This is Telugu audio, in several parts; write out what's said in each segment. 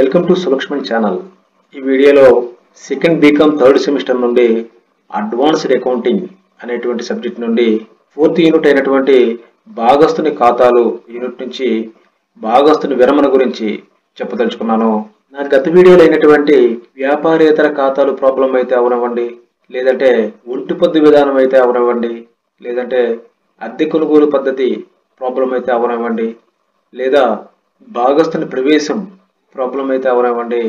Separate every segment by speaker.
Speaker 1: వెల్కమ్ టు సులక్ష్మణ్ ఛానల్ ఈ వీడియోలో సెకండ్ బీకామ్ థర్డ్ సెమిస్టర్ నుండి అడ్వాన్స్డ్ అకౌంటింగ్ అనేటువంటి సబ్జెక్ట్ నుండి ఫోర్త్ యూనిట్ అయినటువంటి భాగస్తుని ఖాతాలు యూనిట్ నుంచి భాగస్తుని విరమణ గురించి చెప్పదలుచుకున్నాను నా గత వీడియోలో అయినటువంటి వ్యాపారేతర ఖాతాలు ప్రాబ్లం అయితే అవనివ్వండి లేదంటే ఒంటి పొద్దు విధానం అయితే అవనివ్వండి లేదంటే అద్దె కొనుగోలు పద్ధతి ప్రాబ్లం అయితే అవనివ్వండి లేదా భాగస్తుని ప్రవేశం ప్రాబ్లం అయితే అవనివ్వండి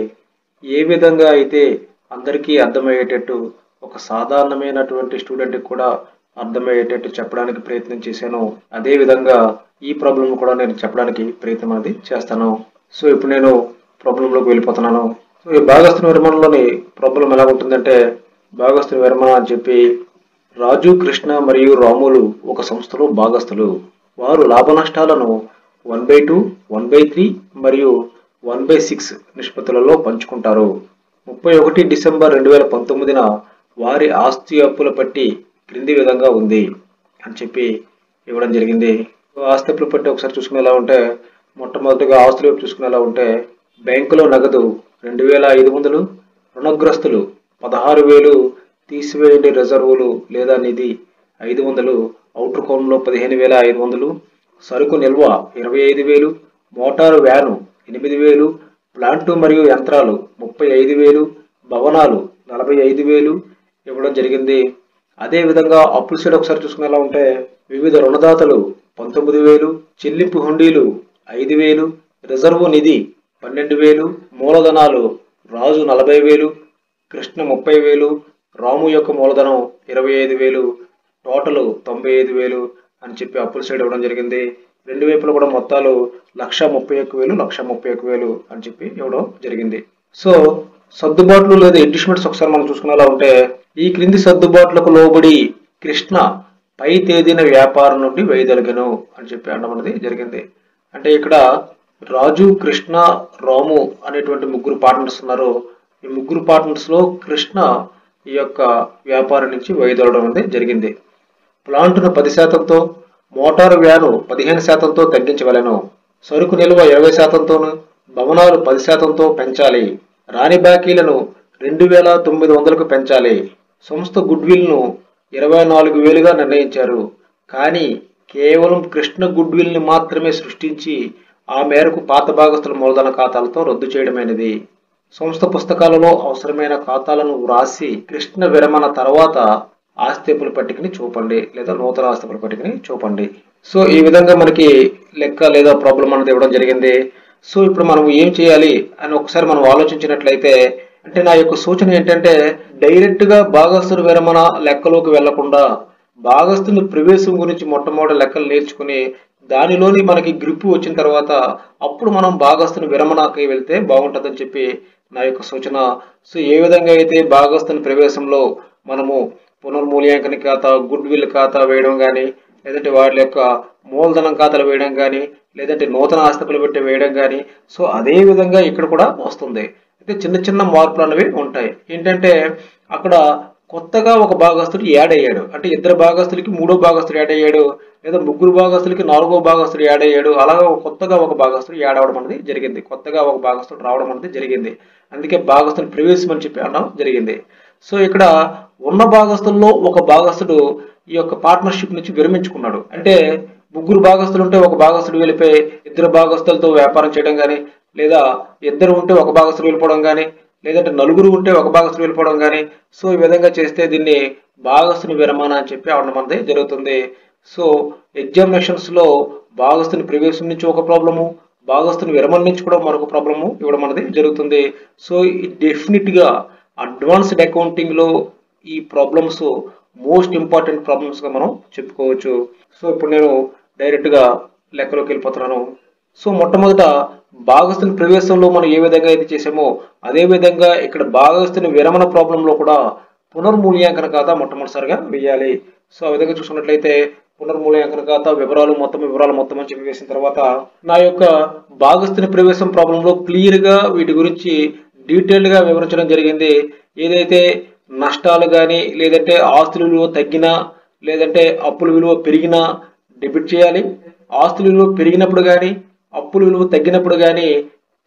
Speaker 1: ఏ విధంగా అయితే అందరికీ అర్థమయ్యేటట్టు ఒక సాధారణమైనటువంటి స్టూడెంట్కి కూడా అర్థమయ్యేటట్టు చెప్పడానికి ప్రయత్నం చేశాను అదే విధంగా ఈ ప్రాబ్లం కూడా నేను చెప్పడానికి ప్రయత్నం అనేది చేస్తాను సో ఇప్పుడు నేను ప్రాబ్లంలోకి వెళ్ళిపోతున్నాను సో ఈ భాగస్తుని విరమణలోని ప్రాబ్లం ఎలా ఉంటుందంటే భాగస్తుని విరమణ అని చెప్పి రాజు కృష్ణ మరియు రాములు ఒక సంస్థలో భాగస్తులు వారు లాభ నష్టాలను one by two one by three మరియు వన్ బై సిక్స్ నిష్పత్తులలో పంచుకుంటారు ముప్పై ఒకటి డిసెంబర్ రెండు వేల పంతొమ్మిదిన వారి ఆస్తి అప్పుల పట్టి క్రింది విధంగా ఉంది అని చెప్పి ఇవ్వడం జరిగింది ఆస్తి అప్పుల పట్టి ఒకసారి చూసుకునేలా ఉంటే మొట్టమొదటిగా ఆస్తులు వైపు చూసుకునేలా ఉంటే బ్యాంకులో నగదు రెండు వేల ఐదు వందలు రుణగ్రస్తులు పదహారు వేలు తీసివేయండి రిజర్వులు లేదా నిధి ఐదు వందలు అవుటర్ కోణంలో పదిహేను వేల ఐదు వందలు సరుకు నిల్వ ఇరవై ఐదు వేలు మోటారు వ్యాను ఎనిమిది వేలు ప్లాంటు మరియు యంత్రాలు ముప్పై ఐదు వేలు భవనాలు నలభై ఐదు వేలు ఇవ్వడం జరిగింది అదే విధంగా అప్పుల సైడ్ ఒకసారి చూసుకునేలా ఉంటే వివిధ రుణదాతలు పంతొమ్మిది వేలు చెల్లింపు హుండీలు ఐదు వేలు రిజర్వు నిధి పన్నెండు వేలు మూలధనాలు రాజు నలభై వేలు కృష్ణ ముప్పై వేలు రాము యొక్క మూలధనం ఇరవై ఐదు వేలు టోటల్ తొంభై ఐదు వేలు అని చెప్పి అప్పుల సైడ్ ఇవ్వడం జరిగింది రెండు వైపులు కూడా మొత్తాలు లక్ష ముప్పై ఒక్క వేలు లక్ష ముప్పై ఒక్క వేలు అని చెప్పి ఇవ్వడం జరిగింది సో సర్దుబాట్లు లేదా అడ్జస్ట్మెంట్స్ ఒకసారి మనం చూసుకునేలా ఉంటే ఈ క్రింది సర్దుబాట్లకు లోబడి కృష్ణ పై తేదీన వ్యాపారం నుండి వైదొలగను అని చెప్పి అనడం అనేది జరిగింది అంటే ఇక్కడ రాజు కృష్ణ రాము అనేటువంటి ముగ్గురు పార్ట్నర్స్ ఉన్నారు ఈ ముగ్గురు పార్ట్నర్స్ లో కృష్ణ ఈ యొక్క వ్యాపారం నుంచి వైదొలడం అనేది జరిగింది ప్లాంటును పది శాతంతో మోటారు వ్యాను పదిహేను శాతంతో తగ్గించవలెను సరుకు నిల్వ ఇరవై శాతంతోను భవనాలు పది శాతంతో పెంచాలి రాని బాకీలను రెండు వేల తొమ్మిది వందలకు పెంచాలి సంస్థ గుడ్విల్ను ఇరవై నాలుగు వేలుగా నిర్ణయించారు కానీ కేవలం కృష్ణ గుడ్విల్ని మాత్రమే సృష్టించి ఆ మేరకు పాత భాగస్తుల మూలధన ఖాతాలతో రద్దు చేయడమైనది సంస్థ పుస్తకాలలో అవసరమైన ఖాతాలను వ్రాసి కృష్ణ విరమణ తర్వాత ఆస్తిపుల పట్టికని చూపండి లేదా నూతన ఆస్తిపుల పట్టికని చూపండి సో ఈ విధంగా మనకి లెక్క లేదా ప్రాబ్లం అనేది ఇవ్వడం జరిగింది సో ఇప్పుడు మనం ఏం చేయాలి అని ఒకసారి మనం ఆలోచించినట్లయితే అంటే నా యొక్క సూచన ఏంటంటే డైరెక్ట్ గా భాగస్తుల విరమణ లెక్కలోకి వెళ్లకుండా భాగస్తుని ప్రవేశం గురించి మొట్టమొదటి లెక్కలు నేర్చుకుని దానిలోని మనకి గ్రిప్ వచ్చిన తర్వాత అప్పుడు మనం భాగస్తుని విరమణకి వెళ్తే బాగుంటుందని చెప్పి నా యొక్క సూచన సో ఏ విధంగా అయితే భాగస్తుని ప్రవేశంలో మనము పునర్మూల్యాంకన ఖాతా గుడ్ విల్ ఖాతా వేయడం కానీ లేదంటే వాళ్ళ యొక్క మూలధనం ఖాతాలు వేయడం కానీ లేదంటే నూతన ఆస్తిపలు పెట్టి వేయడం కానీ సో అదే విధంగా ఇక్కడ కూడా వస్తుంది అయితే చిన్న చిన్న మార్పులు అనేవి ఉంటాయి ఏంటంటే అక్కడ కొత్తగా ఒక భాగస్తుడు యాడ్ అయ్యాడు అంటే ఇద్దరు భాగస్తులకి మూడో భాగస్తుడు యాడ్ అయ్యాడు లేదా ముగ్గురు భాగస్తులకి నాలుగో భాగస్తుడు యాడ్ అయ్యాడు అలాగా కొత్తగా ఒక భాగస్తుడు యాడ్ అవ్వడం అనేది జరిగింది కొత్తగా ఒక భాగస్తుడు రావడం అనేది జరిగింది అందుకే భాగస్తుని ప్రవేశం అని చెప్పి అనడం జరిగింది సో ఇక్కడ ఉన్న భాగస్తుల్లో ఒక భాగస్తుడు ఈ యొక్క పార్ట్నర్షిప్ నుంచి విరమించుకున్నాడు అంటే ముగ్గురు భాగస్తులు ఉంటే ఒక భాగస్తుడు వెళ్ళిపోయి ఇద్దరు భాగస్తులతో వ్యాపారం చేయడం కానీ లేదా ఇద్దరు ఉంటే ఒక భాగస్తుడు వెళ్ళిపోవడం కానీ లేదంటే నలుగురు ఉంటే ఒక భాగస్తుడు వెళ్ళిపోవడం కానీ సో ఈ విధంగా చేస్తే దీన్ని భాగస్తుని విరమణ అని చెప్పి అవడం అనేది జరుగుతుంది సో ఎగ్జామినేషన్స్ లో భాగస్తుని ప్రవేశం నుంచి ఒక ప్రాబ్లము భాగస్తుని విరమణ నుంచి కూడా మరొక ప్రాబ్లము ఇవ్వడం అనేది జరుగుతుంది సో డెఫినెట్ గా అడ్వాన్స్డ్ అకౌంటింగ్ లో ఈ ప్రాబ్లమ్స్ మోస్ట్ ఇంపార్టెంట్ ప్రాబ్లమ్స్ గా మనం చెప్పుకోవచ్చు సో ఇప్పుడు నేను డైరెక్ట్ గా లెక్కలోకి వెళ్ళిపోతున్నాను సో మొట్టమొదట భాగస్తుని ప్రవేశంలో మనం ఏ విధంగా అయితే చేసామో అదే విధంగా ఇక్కడ భాగస్తుని విరమణ ప్రాబ్లంలో కూడా పునర్మూల్యాంకన ఖాతా మొట్టమొదటిసారిగా వేయాలి సో ఆ విధంగా చూసుకున్నట్లయితే పునర్మూల్యాంకన ఖాతా వివరాలు మొత్తం వివరాలు మొత్తం అని చెప్పి వేసిన తర్వాత నా యొక్క భాగస్తుని ప్రవేశం ప్రాబ్లంలో క్లియర్ గా వీటి గురించి డీటెయిల్డ్ గా వివరించడం జరిగింది ఏదైతే నష్టాలు కానీ లేదంటే ఆస్తుల విలువ తగ్గినా లేదంటే అప్పుల విలువ పెరిగినా డెబిట్ చేయాలి ఆస్తుల విలువ పెరిగినప్పుడు కానీ అప్పుల విలువ తగ్గినప్పుడు కానీ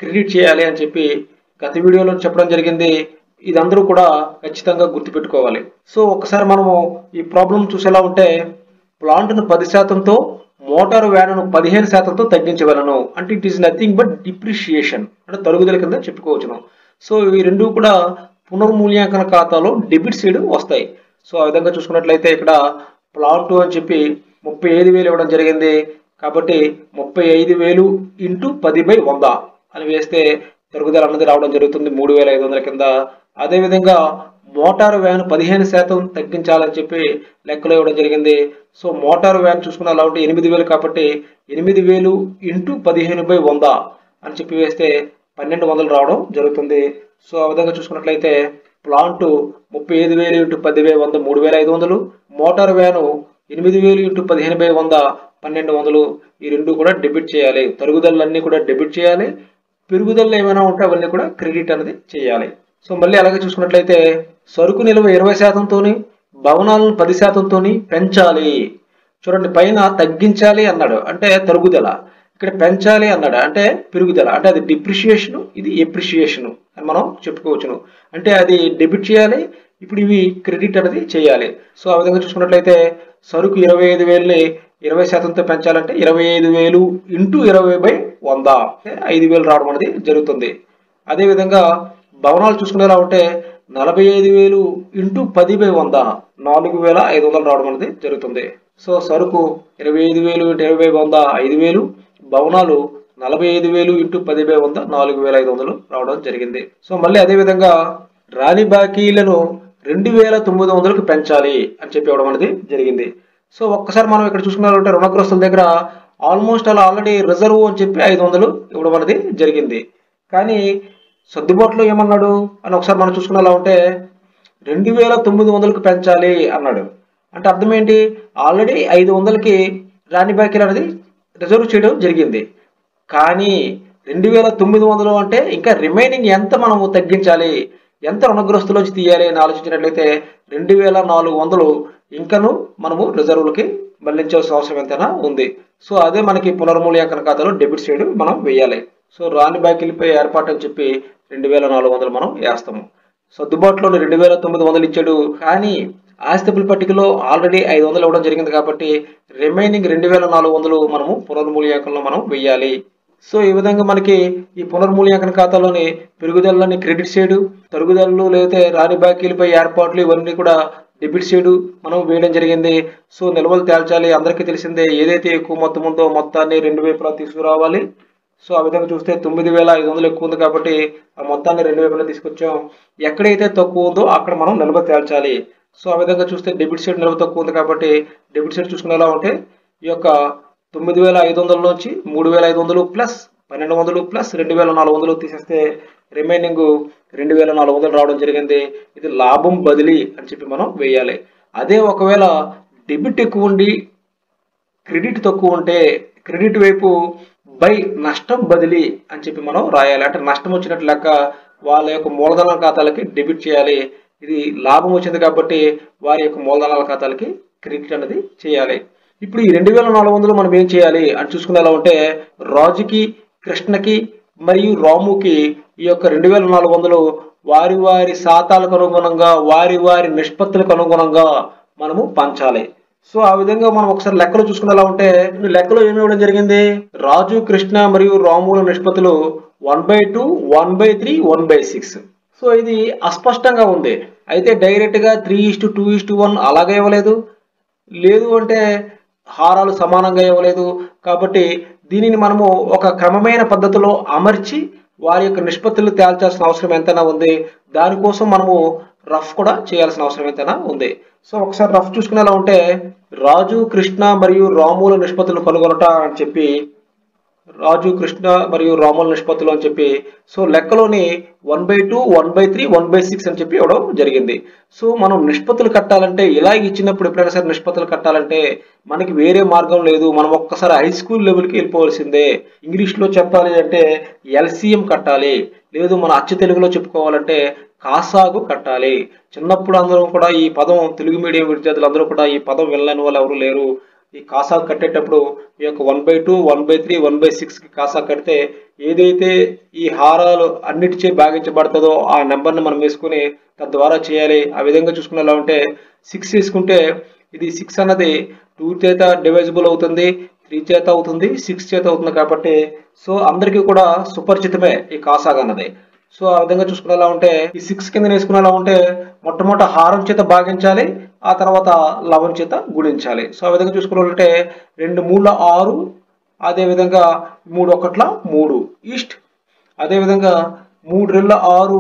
Speaker 1: క్రెడిట్ చేయాలి అని చెప్పి గత వీడియోలో చెప్పడం జరిగింది ఇది అందరూ కూడా ఖచ్చితంగా గుర్తుపెట్టుకోవాలి సో ఒకసారి మనము ఈ ప్రాబ్లం చూసేలా ఉంటే ప్లాంట్ను పది శాతంతో మోటారు వ్యానును పదిహేను శాతంతో తగ్గించగలను అంటే it is nothing but depreciation అంటే తరుగుదల కింద చెప్పుకోవచ్చును సో ఈ రెండు కూడా పునర్మూల్యాంకన ఖాతాలో డెబిట్ సైడ్ వస్తాయి సో ఆ విధంగా చూసుకున్నట్లయితే ఇక్కడ ప్లాంట్ అని చెప్పి ముప్పై ఐదు వేలు ఇవ్వడం జరిగింది కాబట్టి ముప్పై ఐదు వేలు ఇంటూ పది బై వంద అని వేస్తే తరుగుదల అన్నది రావడం జరుగుతుంది మూడు వేల ఐదు వందల కింద అదేవిధంగా మోటారు వ్యాన్ పదిహేను శాతం తగ్గించాలని చెప్పి లెక్కలో ఇవ్వడం జరిగింది సో మోటారు వ్యాన్ చూసుకున్న అలా ఉంటే ఎనిమిది వేలు కాబట్టి ఎనిమిది వేలు ఇంటూ పదిహేను బై వంద అని చెప్పి వేస్తే పన్నెండు వందలు రావడం జరుగుతుంది సో ఆ విధంగా చూసుకున్నట్లయితే ప్లాంట్ ముప్పై ఐదు వేలు ఇంటూ పది వే వంద మూడు వేల ఐదు వందలు మోటార్ వ్యాను ఎనిమిది వేలు ఇంటూ పదిహేను బై వంద పన్నెండు వందలు ఈ రెండు కూడా డెబిట్ చేయాలి తరుగుదలన్నీ కూడా డెబిట్ చేయాలి పెరుగుదల ఏమైనా ఉంటే అవన్నీ కూడా క్రెడిట్ అనేది చేయాలి సో మళ్ళీ అలాగే చూసుకున్నట్లయితే సరుకు నిల్వ ఇరవై శాతంతోని భవనాలను పది శాతంతోని పెంచాలి చూడండి పైన తగ్గించాలి అన్నాడు అంటే తరుగుదల ఇక్కడ పెంచాలి అన్నాడు అంటే పెరుగుదల అంటే అది డిప్రిషియేషన్ ఇది ఎప్రిషియేషన్ అని మనం చెప్పుకోవచ్చును అంటే అది డెబిట్ చేయాలి ఇప్పుడు ఇవి క్రెడిట్ అనేది చేయాలి సో ఆ విధంగా చూసుకున్నట్లయితే సరుకు ఇరవై ఐదు వేలని ఇరవై శాతంతో పెంచాలంటే ఇరవై ఐదు వేలు ఇంటూ ఇరవై బై వంద ఐదు వేలు రావడం అనేది జరుగుతుంది అదేవిధంగా భవనాలు చూసుకునేలా ఉంటే నలభై ఐదు వేలు ఇంటూ పది బై వంద నాలుగు వేల ఐదు వందలు రావడం అనేది జరుగుతుంది సో సరుకు ఇరవై ఐదు వేలు ఇంటూ ఇరవై బై వంద ఐదు వేలు భవనాలు నలభై ఐదు వేలు ఇంటూ పది బై వంద నాలుగు వేల ఐదు వందలు రావడం జరిగింది సో మళ్ళీ అదేవిధంగా రాణి బాకీలను రెండు వేల తొమ్మిది వందలకు పెంచాలి అని చెప్పి ఇవ్వడం అనేది జరిగింది సో ఒక్కసారి మనం ఇక్కడ చూసుకున్నారంటే రుణగ్రస్తుల దగ్గర ఆల్మోస్ట్ అలా ఆల్రెడీ రిజర్వ్ అని చెప్పి ఐదు వందలు ఇవ్వడం అనేది జరిగింది కానీ సర్దుబాటులో ఏమన్నాడు అని ఒకసారి మనం చూసుకునేలా ఉంటే రెండు వేల తొమ్మిది వందలకు పెంచాలి అన్నాడు అంటే అర్థం ఏంటి ఆల్రెడీ ఐదు వందలకి రాణి బాకీలు అనేది రిజర్వ్ చేయడం జరిగింది కానీ రెండు వేల తొమ్మిది వందలు అంటే ఇంకా రిమైనింగ్ ఎంత మనము తగ్గించాలి ఎంత రుణగ్రస్తులోంచి తీయాలి అని ఆలోచించినట్లయితే రెండు వేల నాలుగు వందలు ఇంకను మనము రిజర్వులకి మళ్లించాల్సిన అవసరం ఎంతైనా ఉంది సో అదే మనకి పునర్మూల్యాంకన ఖాతాలో డెబిట్ సైడ్ మనం వేయాలి సో రాని బాకీలపై ఏర్పాటు అని చెప్పి రెండు వేల నాలుగు వందలు మనం వేస్తాము సర్దుబాటులో రెండు వేల తొమ్మిది వందలు ఇచ్చాడు కానీ ఆస్తిపుల పట్టికలో ఆల్రెడీ ఐదు వందలు ఇవ్వడం జరిగింది కాబట్టి రిమైనింగ్ రెండు వేల నాలుగు వందలు మనము పునర్మూల్యాంకనంలో మనం వెయ్యాలి సో ఈ విధంగా మనకి ఈ పునర్మూల్యాంకన ఖాతాలోని పెరుగుదలని క్రెడిట్ సైడ్ తరుగుదలలు లేకపోతే రాని బాకీలపై ఏర్పాట్లు ఇవన్నీ కూడా డెబిట్ సైడ్ మనం వేయడం జరిగింది సో నిల్వలు తేల్చాలి అందరికీ తెలిసిందే ఏదైతే ఎక్కువ మొత్తం ఉందో మొత్తాన్ని రెండు వైపులా తీసుకురావాలి సో ఆ విధంగా చూస్తే తొమ్మిది వేల ఐదు వందలు ఎక్కువ ఉంది కాబట్టి ఆ మొత్తాన్ని రెండు వైపులా తీసుకొచ్చాం ఎక్కడైతే తక్కువ ఉందో అక్కడ మనం నిల్వ తేల్చాలి సో ఆ విధంగా చూస్తే డెబిట్ సైడ్ నిల్వ తక్కువ ఉంది కాబట్టి డెబిట్ సైడ్ చూసుకునేలా ఉంటే ఈ యొక్క తొమ్మిది వేల ఐదు వందలలోంచి మూడు వేల ఐదు వందలు ప్లస్ పన్నెండు వందలు ప్లస్ రెండు వేల నాలుగు వందలు తీసేస్తే రిమైనింగ్ రెండు వేల నాలుగు వందలు రావడం జరిగింది ఇది లాభం బదిలీ అని చెప్పి మనం వేయాలి అదే ఒకవేళ డెబిట్ ఎక్కువ ఉండి క్రెడిట్ తక్కువ ఉంటే క్రెడిట్ వైపు బై నష్టం బదిలీ అని చెప్పి మనం రాయాలి అంటే నష్టం వచ్చినట్లు లెక్క వాళ్ళ యొక్క మూలధన ఖాతాలకి డెబిట్ చేయాలి ఇది లాభం వచ్చింది కాబట్టి వారి యొక్క మూలధనాల ఖాతాలకి క్రెడిట్ అనేది చేయాలి ఇప్పుడు ఈ రెండు వేల నాలుగు వందలు మనం ఏం చేయాలి అని చూసుకునేలా ఉంటే రాజుకి కృష్ణకి మరియు రాముకి ఈ యొక్క రెండు వేల నాలుగు వందలు వారి వారి శాతాలకు అనుగుణంగా వారి వారి నిష్పత్తులకు అనుగుణంగా మనము పంచాలి సో ఆ విధంగా మనం ఒకసారి లెక్కలు చూసుకునేలా ఉంటే లెక్కలో ఏమి ఇవ్వడం జరిగింది రాజు కృష్ణ మరియు రాముల నిష్పత్తులు one by two one by three one by six so ఇది అస్పష్టంగా ఉంది అయితే డైరెక్ట్ గా three is to two is to one అలాగే ఇవ్వలేదు లేదు అంటే హారాలు సమానంగా ఇవ్వలేదు కాబట్టి దీనిని మనము ఒక క్రమమైన పద్ధతిలో అమర్చి వారి యొక్క నిష్పత్తులు తేల్చాల్సిన అవసరం ఎంతైనా ఉంది దానికోసం మనము రఫ్ కూడా చేయాల్సిన అవసరం ఎంతైనా ఉంది సో ఒకసారి రఫ్ చూసుకునేలా ఉంటే రాజు కృష్ణ మరియు రాముల నిష్పత్తులు కనుగొనట అని చెప్పి రాజు కృష్ణ మరియు రాముల నిష్పత్తులు అని చెప్పి సో లెక్కలోని one by two one by three one by six అని చెప్పి ఇవ్వడం జరిగింది సో మనం నిష్పత్తులు కట్టాలంటే ఇలా ఇచ్చినప్పుడు ఎప్పుడైనా సరే నిష్పత్తులు కట్టాలంటే మనకి వేరే మార్గం లేదు మనం ఒక్కసారి హై స్కూల్ లెవెల్కి వెళ్ళిపోవాల్సిందే ఇంగ్లీష్లో చెప్పాలి అంటే ఎల్సిఎం కట్టాలి లేదు మన అచ్చ తెలుగులో చెప్పుకోవాలంటే కాసాగు కట్టాలి చిన్నప్పుడు అందరం కూడా ఈ పదం తెలుగు మీడియం విద్యార్థులు అందరూ కూడా ఈ పదం వెళ్ళని వాళ్ళు ఎవరు లేరు ఈ కాసా కట్టేటప్పుడు ఈ యొక్క one by two one by three one by సిక్స్కి కాసా కడితే ఏదైతే ఈ హారాలు అన్నిటిచే భాగించబడుతుందో ఆ నెంబర్ని మనం వేసుకుని తద్వారా చేయాలి ఆ విధంగా చూసుకునేలా ఉంటే సిక్స్ వేసుకుంటే ఇది సిక్స్ అన్నది టూ చేత డివైజిబుల్ అవుతుంది త్రీ చేత అవుతుంది సిక్స్ చేత అవుతుంది కాబట్టి సో అందరికీ కూడా సుపరిచితమే ఈ కాసాగా అన్నది సో ఆ విధంగా చూసుకునేలా ఉంటే ఈ సిక్స్ కింద వేసుకునేలా ఉంటే మొట్టమొదట హారం చేత భాగించాలి ఆ తర్వాత లవం చేత గుణించాలి సో ఆ విధంగా చూసుకున్నట్టే రెండు మూడుల ఆరు అదే విధంగా మూడు ఒకట్ల మూడు ఈస్ట్ అదే విధంగా మూడు రెళ్ళ ఆరు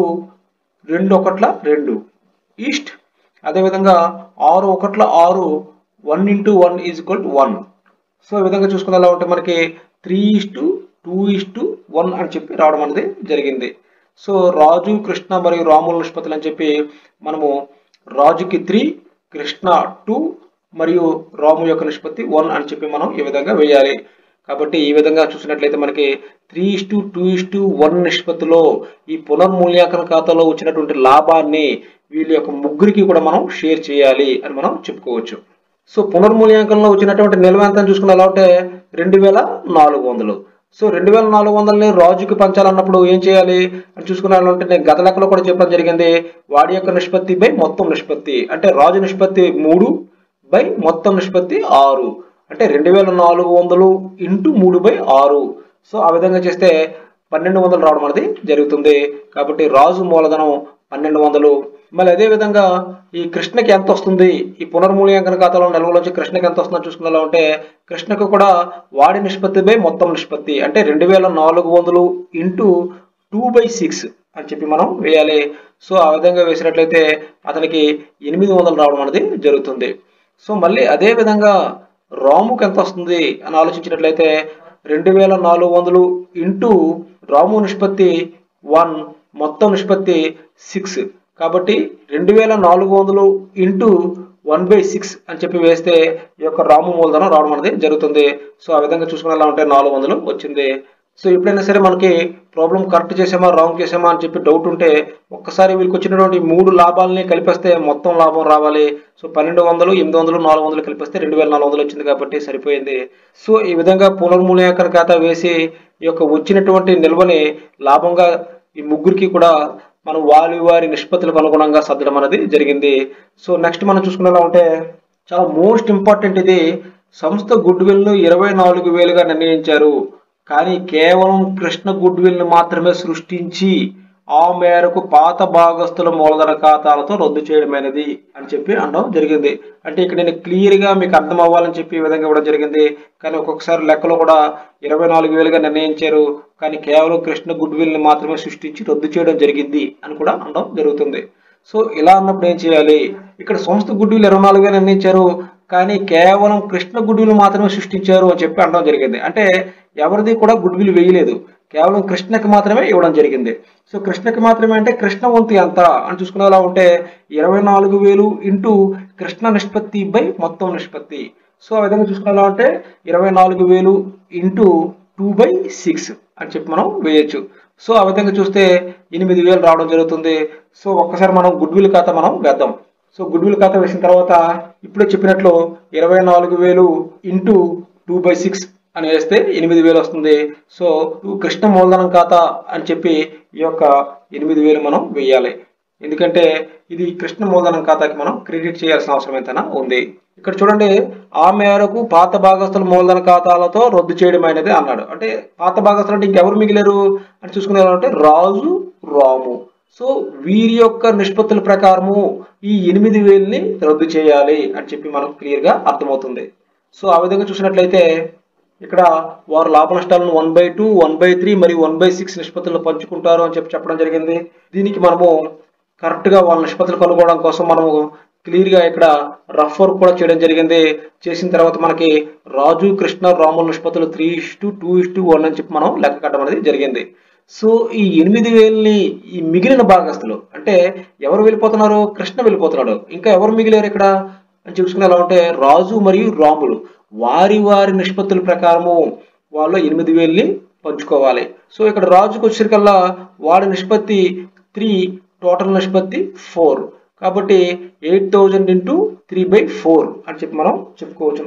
Speaker 1: రెండు ఒకట్ల రెండు ఈస్ట్ అదేవిధంగా ఆరు ఒకట్ల ఆరు one into one is equal to one so ఈ విధంగా చూసుకుని ఎలా ఉంటే మనకి three is to two is to one అని చెప్పి రావడం అనేది జరిగింది సో రాజు కృష్ణ మరియు రాముల నిష్పత్తులు అని చెప్పి మనము రాజుకి త్రీ కృష్ణ టూ మరియు రాము యొక్క నిష్పత్తి వన్ అని చెప్పి మనం ఈ విధంగా వేయాలి కాబట్టి ఈ విధంగా చూసినట్లయితే మనకి three is to two is to one నిష్పత్తిలో ఈ పునర్మూల్యాంకన ఖాతాలో వచ్చినటువంటి లాభాన్ని వీళ్ళ యొక్క ముగ్గురికి కూడా మనం షేర్ చేయాలి అని మనం చెప్పుకోవచ్చు సో పునర్మూల్యాంకనంలో వచ్చినటువంటి నిల్వ ఎంత అని చూసుకున్న ఎలా ఉంటే రెండు వేల నాలుగు వందలు సో రెండు వేల నాలుగు వందలని రాజుకి పంచాలన్నప్పుడు ఏం చేయాలి అని చూసుకున్నానంటే నేను గత లెక్కలో కూడా చెప్పడం జరిగింది వాడి యొక్క నిష్పత్తి బై మొత్తం నిష్పత్తి అంటే రాజు నిష్పత్తి మూడు బై మొత్తం నిష్పత్తి ఆరు అంటే రెండు వేల నాలుగు వందలు ఇంటూ మూడు బై ఆరు సో ఆ విధంగా చేస్తే పన్నెండు వందలు రావడం అనేది జరుగుతుంది కాబట్టి రాజు మూలధనం పన్నెండు వందలు మళ్ళీ అదే విధంగా ఈ కృష్ణకి ఎంత వస్తుంది ఈ పునర్మూల్యాంకన ఖాతాలో నిల్వలోంచి కృష్ణకి ఎంత వస్తుందో చూసుకునేలా ఉంటే కృష్ణకు కూడా వాడి నిష్పత్తిపై మొత్తం నిష్పత్తి అంటే రెండు వేల నాలుగు వందలు ఇంటూ టూ బై సిక్స్ అని చెప్పి మనం వేయాలి సో ఆ విధంగా వేసినట్లయితే అతనికి ఎనిమిది వందలు రావడం అనేది జరుగుతుంది సో మళ్ళీ అదే విధంగా రాముకి ఎంత వస్తుంది అని ఆలోచించినట్లయితే రెండు వేల నాలుగు వందలు ఇంటూ రాము నిష్పత్తి వన్ మొత్తం నిష్పత్తి సిక్స్ కాబట్టి రెండు వేల నాలుగు వందలు ఇంటూ వన్ బై సిక్స్ అని చెప్పి వేస్తే ఈ యొక్క రాము మూలధనం రావడం అనేది జరుగుతుంది సో ఆ విధంగా చూసుకునేలా ఉంటే నాలుగు వందలు వచ్చింది సో ఎప్పుడైనా సరే మనకి ప్రాబ్లం కరెక్ట్ చేసామా రాంగ్ చేసామా అని చెప్పి డౌట్ ఉంటే ఒక్కసారి వీళ్ళకి వచ్చినటువంటి మూడు లాభాలని కలిపేస్తే మొత్తం లాభం రావాలి సో పన్నెండు వందలు ఎనిమిది వందలు నాలుగు వందలు కలిపేస్తే రెండు వేల నాలుగు వందలు వచ్చింది కాబట్టి సరిపోయింది సో ఈ విధంగా పునర్మూల్యాంకన ఖాతా వేసి ఈ యొక్క వచ్చినటువంటి నిల్వని లాభంగా ఈ ముగ్గురికి కూడా మనం వారి వారి నిష్పత్తులకు అనుగుణంగా సర్దడం అనేది జరిగింది సో నెక్స్ట్ మనం చూసుకునేలా ఉంటే చాలా మోస్ట్ ఇంపార్టెంట్ ఇది సంస్థ గుడ్ విల్ ను ఇరవై నాలుగు వేలుగా నిర్ణయించారు కానీ కేవలం కృష్ణ గుడ్ విల్ ను మాత్రమే సృష్టించి ఆ మేరకు పాత భాగస్తుల మూలధన ఖాతాలతో రద్దు చేయడమైనది అని చెప్పి అనడం జరిగింది అంటే ఇక్కడ నేను క్లియర్ గా మీకు అర్థం అవ్వాలని చెప్పి ఈ విధంగా ఇవ్వడం జరిగింది కానీ ఒక్కొక్కసారి లెక్కలో కూడా ఇరవై నాలుగు వేలుగా నిర్ణయించారు కానీ కేవలం కృష్ణ గుడ్ విల్ ని మాత్రమే సృష్టించి రద్దు చేయడం జరిగింది అని కూడా అనడం జరుగుతుంది సో ఇలా అన్నప్పుడు ఏం చేయాలి ఇక్కడ సంస్థ గుడ్ విల్ ఇరవై నాలుగు వేలు నిర్ణయించారు కానీ కేవలం కృష్ణ గుడ్ విల్ మాత్రమే సృష్టించారు అని చెప్పి అనడం జరిగింది అంటే ఎవరిది కూడా గుడ్ విల్ వేయలేదు కేవలం కృష్ణకి మాత్రమే ఇవ్వడం జరిగింది సో కృష్ణకి మాత్రమే అంటే కృష్ణ వంతు ఎంత అని చూసుకునేలా ఉంటే ఇరవై నాలుగు వేలు ఇంటూ కృష్ణ నిష్పత్తి బై మొత్తం నిష్పత్తి సో ఆ విధంగా చూసుకునేలా ఉంటే ఇరవై నాలుగు వేలు ఇంటూ టూ బై సిక్స్ అని చెప్పి మనం వేయచ్చు సో ఆ విధంగా చూస్తే ఎనిమిది వేలు రావడం జరుగుతుంది సో ఒక్కసారి మనం గుడ్ విల్ ఖాతా మనం వేద్దాం సో గుడ్ విల్ ఖాతా వేసిన తర్వాత ఇప్పుడే చెప్పినట్లు ఇరవై నాలుగు వేలు ఇంటూ టూ బై సిక్స్ అని వేస్తే ఎనిమిది వేలు వస్తుంది సో కృష్ణ మూలధనం ఖాతా అని చెప్పి ఈ యొక్క ఎనిమిది వేలు మనం వేయాలి ఎందుకంటే ఇది కృష్ణ మూలధనం ఖాతాకి మనం క్రెడిట్ చేయాల్సిన అవసరం ఎంతైనా ఉంది ఇక్కడ చూడండి ఆ మేరకు పాత భాగస్తుల మూలధన ఖాతాలతో రద్దు చేయడం అనేది అన్నాడు అంటే పాత భాగస్తులు అంటే ఇంకెవరు మిగిలేరు అని చూసుకునేవారంటే రాజు రాము సో వీరి యొక్క నిష్పత్తుల ప్రకారము ఈ ఎనిమిది వేలని రద్దు చేయాలి అని చెప్పి మనకు క్లియర్ గా అర్థమవుతుంది సో ఆ విధంగా చూసినట్లయితే ఇక్కడ వారు లాభ నష్టాలను one by two one by three మరియు వన్ బై సిక్స్ నిష్పత్తులను పంచుకుంటారు అని చెప్పి చెప్పడం జరిగింది దీనికి మనము కరెక్ట్ గా వాళ్ళ నిష్పత్తులు కనుగొనడం కోసం మనము క్లియర్ గా ఇక్కడ రఫ్ వర్క్ కూడా చేయడం జరిగింది చేసిన తర్వాత మనకి రాజు కృష్ణ రాముల నిష్పత్తులు three is to two is to one అని చెప్పి మనం లెక్క కట్టడం అనేది జరిగింది సో ఈ ఎనిమిది వేలని ఈ మిగిలిన భాగస్తులు అంటే ఎవరు వెళ్ళిపోతున్నారు కృష్ణ వెళ్ళిపోతున్నాడు ఇంకా ఎవరు మిగిలారు ఇక్కడ అని చూసుకుని ఎలా ఉంటే రాజు మరియు రాములు వారి వారి నిష్పత్తుల ప్రకారము వాళ్ళు ఎనిమిది వేలని పంచుకోవాలి సో ఇక్కడ రాజుకు వచ్చేసరికల్లా వాడి నిష్పత్తి త్రీ టోటల్ నిష్పత్తి ఫోర్ కాబట్టి eight thousand into three by four అని చెప్పి మనం చెప్పుకోవచ్చును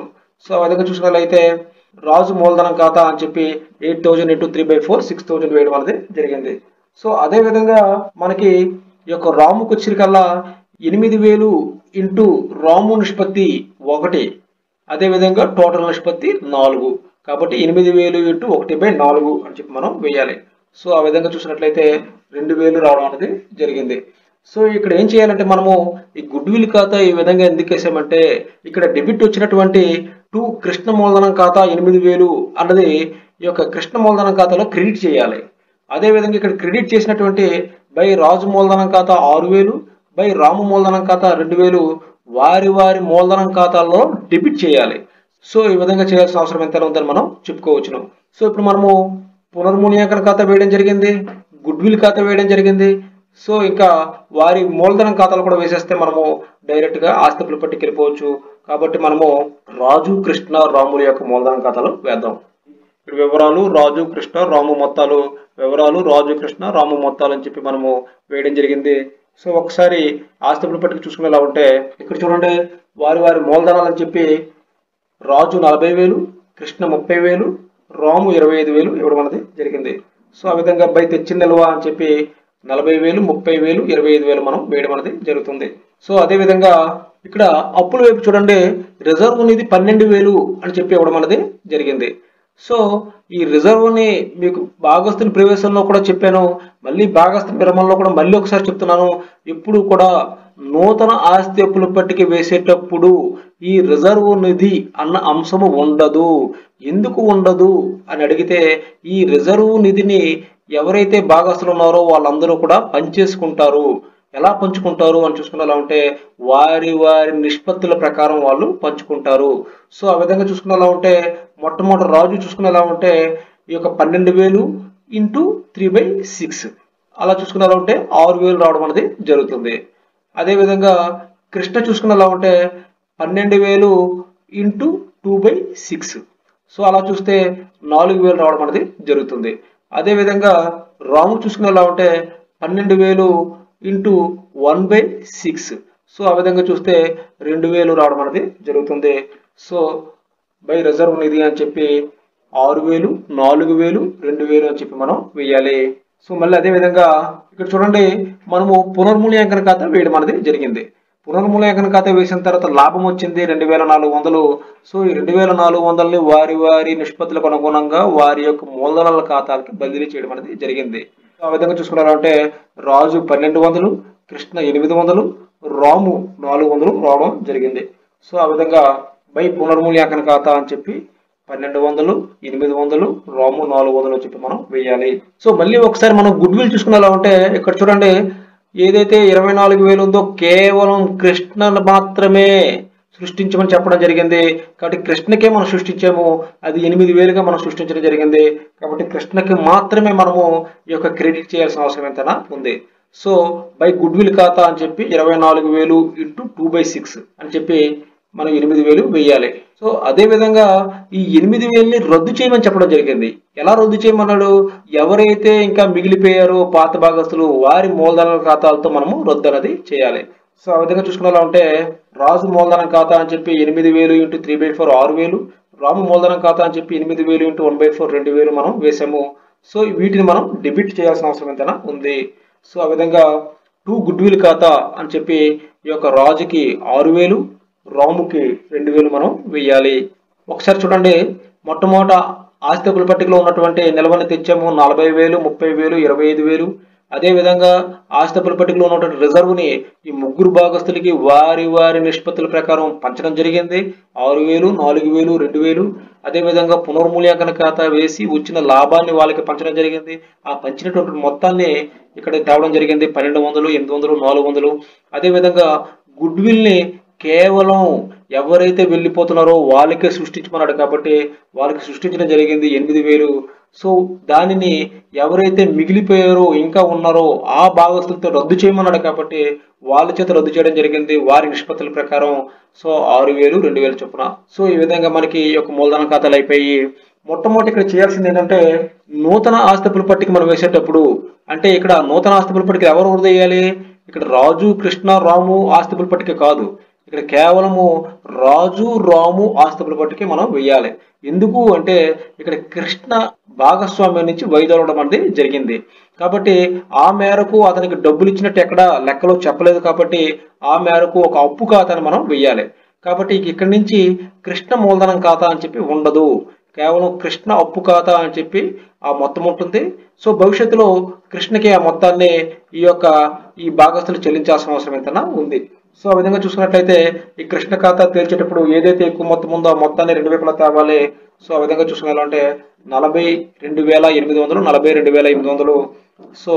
Speaker 1: సో ఆ విధంగా చూసినట్లయితే రాజు మూలధనం ఖాతా అని చెప్పి eight thousand into three by four six thousand వేయడం అనేది జరిగింది సో అదే విధంగా మనకి ఈ యొక్క రాముకు వచ్చేకల్లా ఎనిమిది వేలు ఇంటూ రాము నిష్పత్తి ఒకటి అదే విధంగా టోటల్ నిష్పత్తి నాలుగు కాబట్టి ఎనిమిది వేలు ఇంటూ ఒకటి బై నాలుగు అని చెప్పి మనం వేయాలి సో ఆ విధంగా చూసినట్లయితే రెండు వేలు రావడం అనేది జరిగింది సో ఇక్కడ ఏం చేయాలంటే మనము ఈ గుడ్ విల్ ఖాతా ఈ విధంగా ఎందుకు వేసామంటే ఇక్కడ డెబిట్ వచ్చినటువంటి టూ కృష్ణ మూలధనం ఖాతా ఎనిమిది వేలు అన్నది ఈ యొక్క కృష్ణ మూలధనం ఖాతాలో క్రెడిట్ చేయాలి అదే విధంగా ఇక్కడ క్రెడిట్ చేసినటువంటి బై రాజు మూలధనం ఖాతా ఆరు వేలు బై రాము మూలధనం ఖాతా రెండు వేలు వారి వారి మూలధనం ఖాతాల్లో డెబిట్ చేయాలి సో ఈ విధంగా చేయాల్సిన అవసరం ఎంత ఉందని మనం చెప్పుకోవచ్చును సో ఇప్పుడు మనము పునర్మూల్యాంకన ఖాతా వేయడం జరిగింది గుడ్ విల్ ఖాతా వేయడం జరిగింది సో ఇంకా వారి మూలధనం ఖాతాలు కూడా వేసేస్తే మనము డైరెక్ట్ గా ఆస్తిపుల పట్టికి వెళ్ళిపోవచ్చు కాబట్టి మనము రాజు కృష్ణ రాముల యొక్క మూలధనం ఖాతాలు వేద్దాం ఇక్కడ వివరాలు రాజు కృష్ణ రాము మొత్తాలు వివరాలు రాజు కృష్ణ రాము మొత్తాలు అని చెప్పి మనము వేయడం జరిగింది సో ఒకసారి ఆస్తిపుల పట్టిక చూసుకునేలా ఉంటే ఇక్కడ చూడండి వారి వారి మూలధనాలు అని చెప్పి రాజు నలభై వేలు కృష్ణ ముప్పై వేలు రాము ఇరవై ఐదు వేలు ఇవ్వడం అనేది జరిగింది సో ఆ విధంగా బై తెచ్చిన నిల్వ అని చెప్పి నలభై వేలు ముప్పై వేలు ఇరవై ఐదు వేలు మనం వేయడం అనేది జరుగుతుంది సో అదే విధంగా ఇక్కడ అప్పుల వైపు చూడండి రిజర్వ్ నిధి పన్నెండు వేలు అని చెప్పి ఇవ్వడం అనేది జరిగింది సో ఈ రిజర్వ్ ని మీకు భాగస్తుని ప్రవేశంలో కూడా చెప్పాను మళ్ళీ భాగస్తుని విరమణలో కూడా మళ్ళీ ఒకసారి చెప్తున్నాను ఎప్పుడు కూడా నూతన ఆస్తి అప్పుల పట్టిక వేసేటప్పుడు ఈ రిజర్వ్ నిధి అన్న అంశము ఉండదు ఎందుకు ఉండదు అని అడిగితే ఈ రిజర్వ్ నిధిని ఎవరైతే భాగస్తులు ఉన్నారో వాళ్ళందరూ కూడా పనిచేసుకుంటారు ఎలా పంచుకుంటారు అని చూసుకునేలా ఉంటే వారి వారి నిష్పత్తుల ప్రకారం వాళ్ళు పంచుకుంటారు సో ఆ విధంగా చూసుకునేలా ఉంటే మొట్టమొదటి రాజు చూసుకునేలా ఉంటే ఈ యొక్క పన్నెండు వేలు ఇంటూ త్రీ బై సిక్స్ అలా చూసుకునేలా ఉంటే ఆరు వేలు రావడం అనేది జరుగుతుంది అదేవిధంగా కృష్ణ చూసుకునేలా ఉంటే పన్నెండు వేలు into two by six so అలా చూస్తే నాలుగు వేలు రావడం అనేది జరుగుతుంది అదేవిధంగా రాము చూసుకునేలా ఉంటే పన్నెండు వేలు into one by six so ఆ విధంగా చూస్తే రెండు వేలు రావడం అనేది జరుగుతుంది సో బై రిజర్వ్ నిధి అని చెప్పి ఆరు వేలు నాలుగు వేలు రెండు వేలు అని చెప్పి మనం వేయాలి సో మళ్ళీ అదే విధంగా ఇక్కడ చూడండి మనము పునర్మూల్యాంకన ఖాతా వేయడం అనేది జరిగింది పునర్మూల్యాంకన ఖాతా వేసిన తర్వాత లాభం వచ్చింది రెండు వేల నాలుగు వందలు సో ఈ రెండు వేల నాలుగు వందలని వారి వారి నిష్పత్తులకు అనుగుణంగా వారి యొక్క మూలధనాల ఖాతాలకి బదిలీ చేయడం అనేది జరిగింది ఆ విధంగా చూసుకున్నారంటే రాజు పన్నెండు వందలు కృష్ణ ఎనిమిది వందలు రాము నాలుగు వందలు రావడం జరిగింది సో ఆ విధంగా బై పునర్మూల్యాంకన ఖాతా అని చెప్పి పన్నెండు వందలు ఎనిమిది వందలు రాము నాలుగు వందలు అని చెప్పి మనం వేయాలి సో మళ్ళీ ఒకసారి మనం గుడ్ విల్ చూసుకునేలా ఉంటే ఇక్కడ చూడండి ఏదైతే ఇరవై నాలుగు వేలు ఉందో కేవలం కృష్ణ మాత్రమే సృష్టించమని చెప్పడం జరిగింది కాబట్టి కృష్ణకే మనం సృష్టించాము అది ఎనిమిది వేలుగా మనం సృష్టించడం జరిగింది కాబట్టి కృష్ణకి మాత్రమే మనము ఈ యొక్క క్రెడిట్ చేయాల్సిన అవసరం ఎంతైనా ఉంది సో బై గుడ్ విల్ ఖాతా అని చెప్పి ఇరవై నాలుగు వేలు ఇంటూ టూ బై సిక్స్ అని చెప్పి మనం ఎనిమిది వేలు వేయాలి సో అదే విధంగా ఈ ఎనిమిది వేలని రద్దు చేయమని చెప్పడం జరిగింది ఎలా రద్దు చేయమన్నాడు ఎవరైతే ఇంకా మిగిలిపోయారో పాత భాగస్తులు వారి మూలధన ఖాతాలతో మనము రద్దు అనేది చేయాలి సో ఆ విధంగా చూసుకునేలా ఉంటే రాజు మూలధనం ఖాతా అని చెప్పి ఎనిమిది వేలు ఇంటూ త్రీ బై ఫోర్ ఆరు వేలు రాము మూలధనం ఖాతా అని చెప్పి ఎనిమిది వేలు ఇంటూ వన్ బై ఫోర్ రెండు వేలు మనం వేసాము సో వీటిని మనం డెబిట్ చేయాల్సిన అవసరం ఎంతైనా ఉంది సో ఆ విధంగా టూ గుడ్ విల్ ఖాతా అని చెప్పి ఈ యొక్క రాజుకి ఆరు వేలు రాముకి రెండు వేలు మనం వేయాలి ఒకసారి చూడండి మొట్టమొదట ఆస్తి హక్కుల పట్టికలో ఉన్నటువంటి నిల్వని తెచ్చాము నలభై వేలు ముప్పై వేలు ఇరవై ఐదు వేలు అదే విధంగా ఆస్తి హక్కుల పట్టికలో ఉన్నటువంటి రిజర్వ్ని ఈ ముగ్గురు భాగస్తులకి వారి వారి నిష్పత్తుల ప్రకారం పంచడం జరిగింది ఆరు వేలు నాలుగు వేలు రెండు వేలు అదే విధంగా పునర్మూల్యాంకన ఖాతా వేసి వచ్చిన లాభాన్ని వాళ్ళకి పంచడం జరిగింది ఆ పంచినటువంటి మొత్తాన్ని ఇక్కడ తేవడం జరిగింది పన్నెండు వందలు ఎనిమిది వందలు నాలుగు వందలు అదే విధంగా గుడ్ విల్ని కేవలం ఎవరైతే వెళ్ళిపోతున్నారో వాళ్ళకే సృష్టించమన్నాడు కాబట్టి వాళ్ళకి సృష్టించడం జరిగింది ఎనిమిది వేలు సో దానిని ఎవరైతే మిగిలిపోయారో ఇంకా ఉన్నారో ఆ భాగస్తులతో రద్దు చేయమన్నాడు కాబట్టి వాళ్ళ చేత రద్దు చేయడం జరిగింది వారి నిష్పత్తుల ప్రకారం సో ఆరు వేలు రెండు వేలు చొప్పున సో ఈ విధంగా మనకి ఈ యొక్క మూలధన ఖాతాలు అయిపోయి మొట్టమొదటి ఇక్కడ చేయాల్సింది ఏంటంటే నూతన ఆస్తిపుల పట్టిక మనం వేసేటప్పుడు అంటే ఇక్కడ నూతన ఆస్తిపుల పట్టిక ఎవరు వదిలేయాలి ఇక్కడ రాజు కృష్ణ రాము ఆస్తిపుల పట్టిక కాదు ఇక్కడ కేవలము రాజు రాము ఆస్తుల పట్టికి మనం వెయ్యాలి ఎందుకు అంటే ఇక్కడ కృష్ణ భాగస్వామ్యం నుంచి వైదొలగడం అనేది జరిగింది కాబట్టి ఆ మేరకు అతనికి డబ్బులు ఇచ్చినట్టు ఎక్కడ లెక్కలో చెప్పలేదు కాబట్టి ఆ మేరకు ఒక అప్పు ఖాతాని మనం వెయ్యాలి కాబట్టి ఇక్కడి నుంచి కృష్ణ మూలధనం ఖాతా అని చెప్పి ఉండదు కేవలం కృష్ణ అప్పు ఖాతా అని చెప్పి ఆ మొత్తం ఉంటుంది సో భవిష్యత్తులో కృష్ణకి ఆ మొత్తాన్ని ఈ యొక్క ఈ భాగస్తులు చెల్లించాల్సిన అవసరం ఎంతనా ఉంది సో ఆ విధంగా చూసుకున్నట్లయితే ఈ కృష్ణ ఖాతా తేల్చేటప్పుడు ఏదైతే ఎక్కువ మొత్తం ఉందో ఆ మొత్తాన్ని రెండు వైపులా తేవాలి సో ఆ విధంగా చూసుకున్నారంటే నలభై రెండు వేల ఎనిమిది వందలు నలభై రెండు వేల ఎనిమిది వందలు సో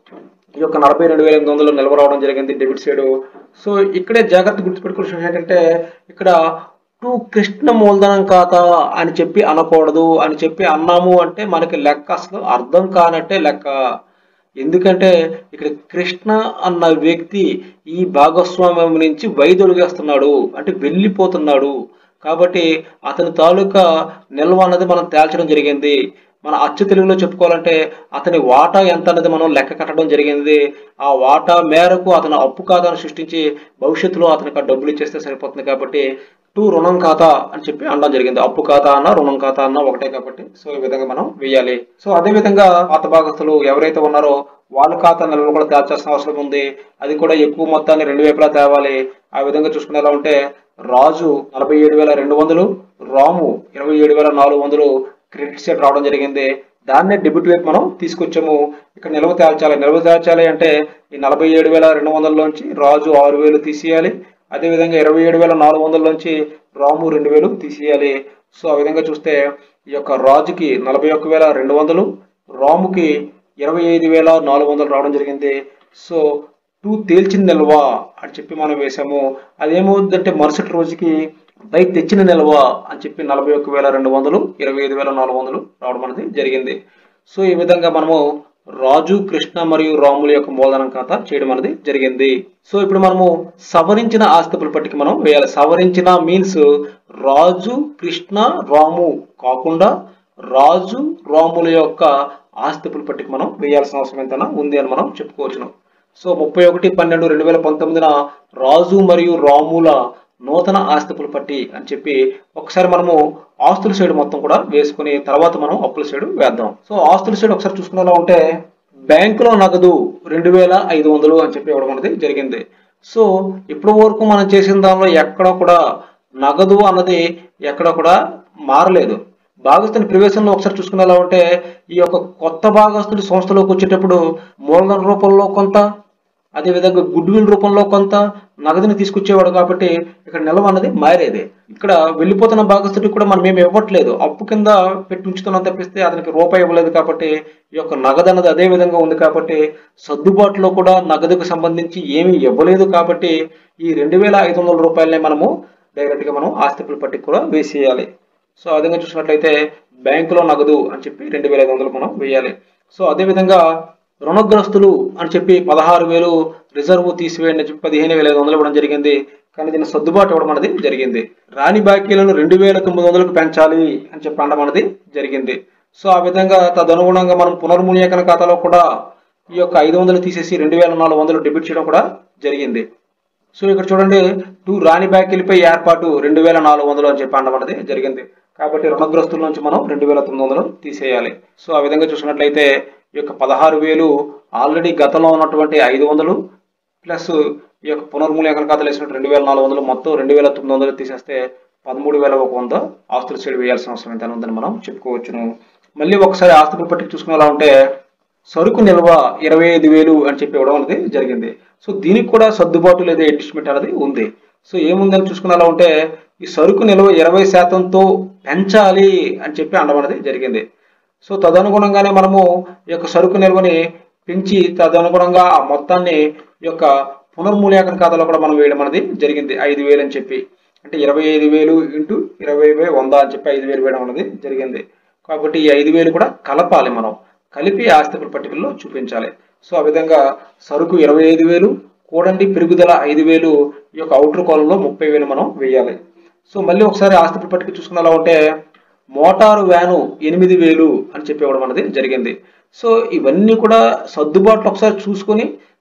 Speaker 1: ఈ యొక్క నలభై రెండు వేల ఎనిమిది వందలు నిల్వ రావడం జరిగింది డెబిట్ సైడ్ సో ఇక్కడే జాగ్రత్త గుర్తుపెట్టుకునే విషయం ఏంటంటే ఇక్కడ టు కృష్ణ మూలధనం ఖాతా అని చెప్పి అనకూడదు అని చెప్పి అన్నాము అంటే మనకి లెక్క అసలు అర్థం కానట్టే లెక్క ఎందుకంటే ఇక్కడ కృష్ణ అన్న వ్యక్తి ఈ భాగస్వామ్యం నుంచి వైదొలిగేస్తున్నాడు అంటే వెళ్ళిపోతున్నాడు కాబట్టి అతని తాలూకా నిల్వ అన్నది మనం తేల్చడం జరిగింది మన అచ్చు తెలుగులో చెప్పుకోవాలంటే అతని వాటా ఎంత అనేది మనం లెక్క కట్టడం జరిగింది ఆ వాటా మేరకు అతను అప్పు ఖాతాను సృష్టించి భవిష్యత్తులో అతనికి ఆ డబ్బులు ఇచ్చేస్తే సరిపోతుంది కాబట్టి టు రుణం ఖాతా అని చెప్పి అనడం జరిగింది అప్పు ఖాతా అన్న రుణం ఖాతా అన్న ఒకటే కాబట్టి సో ఈ విధంగా మనం వేయాలి సో అదే విధంగా పాత భాగస్తులు ఎవరైతే ఉన్నారో వాళ్ళ ఖాతా నిల్వలు కూడా తేల్చాల్సిన అవసరం ఉంది అది కూడా ఎక్కువ మొత్తాన్ని రెండు వైపులా తేవాలి ఆ విధంగా చూసుకునేలా ఉంటే రాజు నలభై ఏడు వేల రెండు వందలు రాము ఇరవై ఏడు వేల నాలుగు వందలు క్రెడిట్ సైడ్ రావడం జరిగింది దాన్నే డెబిట్ వైపు మనం తీసుకొచ్చాము ఇక్కడ నిల్వ తేల్చాలి నిల్వ తేల్చాలి అంటే ఈ నలభై ఏడు వేల రెండు వందలలోంచి రాజు ఆరు వేలు తీసేయాలి అదేవిధంగా ఇరవై ఏడు వేల నాలుగు వందలలోంచి రాము రెండు వేలు తీసేయాలి సో ఆ విధంగా చూస్తే ఈ యొక్క రాజుకి నలభై ఒక్క వేల రెండు వందలు రాముకి ఇరవై ఐదు వేల నాలుగు వందలు రావడం జరిగింది సో టూ తేల్చిన నిల్వ అని చెప్పి మనం వేసాము అదేమవుతుందంటే మరుసటి రోజుకి బై తెచ్చిన నిల్వ అని చెప్పి నలభై ఒక్క వేల రెండు వందలు ఇరవై ఐదు వేల నాలుగు వందలు రావడం అనేది జరిగింది సో ఈ విధంగా మనము రాజు కృష్ణ మరియు రాముల యొక్క మూలధనం ఖాతా చేయడం అనేది జరిగింది సో ఇప్పుడు మనము సవరించిన ఆస్తిపుల పట్టిక మనం వేయాలి సవరించిన మీన్స్ రాజు కృష్ణ రాము కాకుండా రాజు రాముల యొక్క ఆస్తిపుల పట్టిక మనం వేయాల్సిన అవసరం ఎంతైనా ఉంది అని మనం చెప్పుకోవచ్చును సో ముప్పై ఒకటి పన్నెండు రెండు వేల పంతొమ్మిదిన రాజు మరియు రాముల నూతన ఆస్తిపుల పట్టి అని చెప్పి ఒకసారి మనము ఆస్తుల సైడ్ మొత్తం కూడా వేసుకుని తర్వాత మనం అప్పుల సైడ్ వేద్దాం సో ఆస్తుల సైడ్ ఒకసారి చూసుకునేలా ఉంటే బ్యాంకులో నగదు రెండు వేల ఐదు వందలు అని చెప్పి ఇవ్వడం అనేది జరిగింది సో ఇప్పటి వరకు మనం చేసిన దానిలో ఎక్కడ కూడా నగదు అన్నది ఎక్కడ కూడా మారలేదు భాగస్తుని ప్రవేశంలో ఒకసారి చూసుకునేలా ఉంటే ఈ యొక్క కొత్త భాగస్తుడి సంస్థలోకి వచ్చేటప్పుడు మూలధన రూపంలో కొంత అదేవిధంగా గుడ్ విల్ రూపంలో కొంత నగదుని తీసుకొచ్చేవాడు కాబట్టి ఇక్కడ నిల్వ అన్నది మారేది ఇక్కడ వెళ్ళిపోతున్న భాగస్తుడికి కూడా మనం ఏమి ఇవ్వట్లేదు అప్పు కింద పెట్టి ఉంచుతున్నాం తప్పిస్తే అతనికి రూపాయి ఇవ్వలేదు కాబట్టి ఈ యొక్క నగదు అన్నది అదే విధంగా ఉంది కాబట్టి సర్దుబాటులో కూడా నగదుకు సంబంధించి ఏమీ ఇవ్వలేదు కాబట్టి ఈ రెండు వేల ఐదు వందల రూపాయలనే మనము డైరెక్ట్గా మనం ఆస్తిపుల పట్టిక కూడా వేసేయాలి సో ఆ విధంగా చూసినట్లయితే బ్యాంకులో నగదు అని చెప్పి రెండు వేల ఐదు వందలు మనం వేయాలి సో అదేవిధంగా రుణగ్రస్తులు అని చెప్పి పదహారు వేలు రిజర్వ్ తీసివేయండి అని చెప్పి పదిహేను వేల ఐదు వందలు ఇవ్వడం జరిగింది కానీ దీన్ని సర్దుబాటు ఇవ్వడం అనేది జరిగింది రాని బాకీలను రెండు వేల తొమ్మిది వందలకు పెంచాలి అని చెప్పి అనడం అనేది జరిగింది సో ఆ విధంగా తదనుగుణంగా మనం పునర్మూల్యాంకన ఖాతాలో కూడా ఈ యొక్క ఐదు వందలు తీసేసి రెండు వేల నాలుగు వందలు డెబిట్ చేయడం కూడా జరిగింది సో ఇక్కడ చూడండి టూ రాని బ్యాకీలపై ఏర్పాటు రెండు వేల నాలుగు వందలు అని చెప్పి అనడం అనేది జరిగింది కాబట్టి రుణగ్రస్తుల నుంచి మనం రెండు వేల తొమ్మిది వందలు తీసేయాలి సో ఆ విధంగా చూసినట్లయితే ఈ యొక్క పదహారు వేలు ఆల్రెడీ గతంలో ఉన్నటువంటి ఐదు వందలు ప్లస్ ఈ యొక్క పునర్మూల్యాంకన ఖాతాలు వేసిన రెండు వేల నాలుగు వందలు మొత్తం రెండు వేల తొమ్మిది వందలు తీసేస్తే పదమూడు వేల ఒక వంద ఆస్తుల సైడ్ వేయాల్సిన అవసరం ఎంత ఉందని మనం చెప్పుకోవచ్చును మళ్ళీ ఒకసారి ఆస్తుల పట్టిక చూసుకునేలా ఉంటే సరుకు నిల్వ ఇరవై ఐదు వేలు అని చెప్పి ఇవ్వడం అనేది జరిగింది సో దీనికి కూడా సర్దుబాటు లేదా అడ్జస్ట్మెంట్ అనేది ఉంది సో ఏముందని చూసుకునేలా ఉంటే ఈ సరుకు నిల్వ ఇరవై శాతంతో పెంచాలి అని చెప్పి అనడం అనేది జరిగింది సో తదనుగుణంగానే మనము ఈ యొక్క సరుకు నిల్వని పెంచి తదనుగుణంగా ఆ మొత్తాన్ని ఈ యొక్క పునర్మూల్యాంకన ఖాతాలో కూడా మనం వేయడం అనేది జరిగింది ఐదు వేలు అని చెప్పి అంటే ఇరవై ఐదు వేలు ఇంటూ ఇరవై వే వంద అని చెప్పి ఐదు వేలు వేయడం అనేది జరిగింది కాబట్టి ఈ ఐదు వేలు కూడా కలపాలి మనం కలిపి ఆస్తిపుల పట్టికల్లో చూపించాలి సో ఆ విధంగా సరుకు ఇరవై ఐదు వేలు కూడండి పెరుగుదల ఐదు వేలు ఈ యొక్క అవుటర్ కాలంలో ముప్పై వేలు మనం వేయాలి సో మళ్ళీ ఒకసారి ఆస్తిపుల పట్టిక చూసుకునేలా ఉంటే మోటారు వ్యాను ఎనిమిది వేలు అని చెప్పి ఇవ్వడం అనేది జరిగింది సో ఇవన్నీ కూడా సర్దుబాట్లు ఒకసారి చూసుకొని